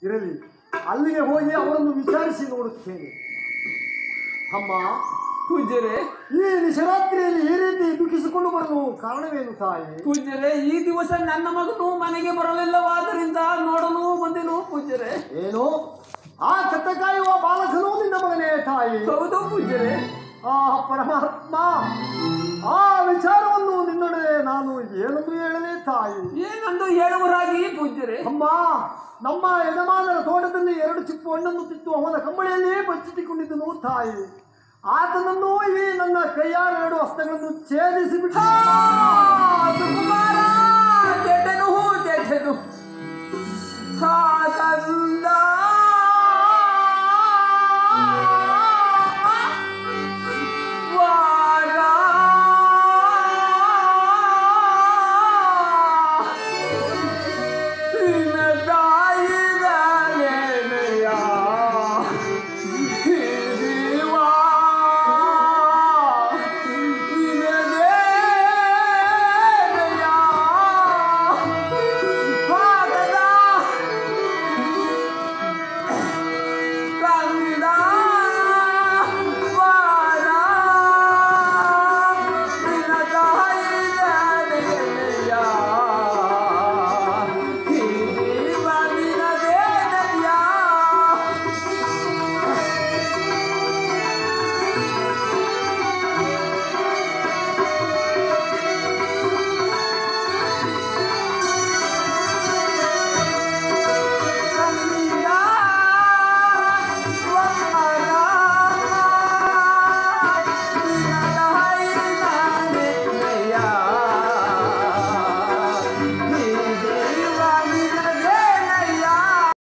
ಇರಲಿ ಅಲ್ಲಿಗೆ ಹೋಗಿ ಅವರನ್ನು ವಿಚಾರಿಸಿ ನೋಡುತ್ತೇನೆ ಅಮ್ಮ ಪೂಜ್ಯರೇ ಈ ನಿಶರಾತ್ರಿಯಲ್ಲಿ ಈ ರೀತಿ ದುಃಖಿಸಿಕೊಂಡು ಬರಲು ಕಾರಣವೇನು ತಾಯಿ ಪೂಜ್ಯರೇ ಈ ದಿವಸ ನನ್ನ ಮಗನು ಮನೆಗೆ ಬರಲಿಲ್ಲವಾದ್ದರಿಂದ ನೋಡಲು ಬಂದೆನು ಪೂಜ್ಯರೇ ಏನು ಆ ಕತ್ತ ಕಾಯುವ ಬಾಲಕನು ನಿನ್ನ ಮಗನೇ ತಾಯಿ ಹೌದು ಪೂಜ್ಯರೇ ಆ ಪರಮಾತ್ಮ ಆ ವಿಚಾರವನ್ನು ನಿನ್ನೊಡನೆ ನಾನು ಏನೆಂದು ಹೇಳಲೇ ತಾಯಿ ಏನಂದು ಹೇಳುವರಾಗಿ ಪೂಜ್ಯರೇ ಅಮ್ಮ ನಮ್ಮ ಯಜಮಾನರ ತೋಟದಲ್ಲಿ ಎರಡು ಚಿಪ್ಪು ಹಣ್ಣನ್ನು ತಿತ್ತು ಅವನ ಕಂಬಳಿಯಲ್ಲೇ ಬಚ್ಚಿಟ್ಟುಕೊಂಡಿದ್ದನು ತಾಯಿ ಆತನನ್ನು ಈ ನನ್ನ ಕೈಯಾರ ಎರಡು ಹಸ್ತಗಳನ್ನು ಛೇದಿಸಿ ಬಿಟ್ಟು ಸುಕುಮಾರ ಕೆಟ್ಟನು ಕೆಟ್ಟನು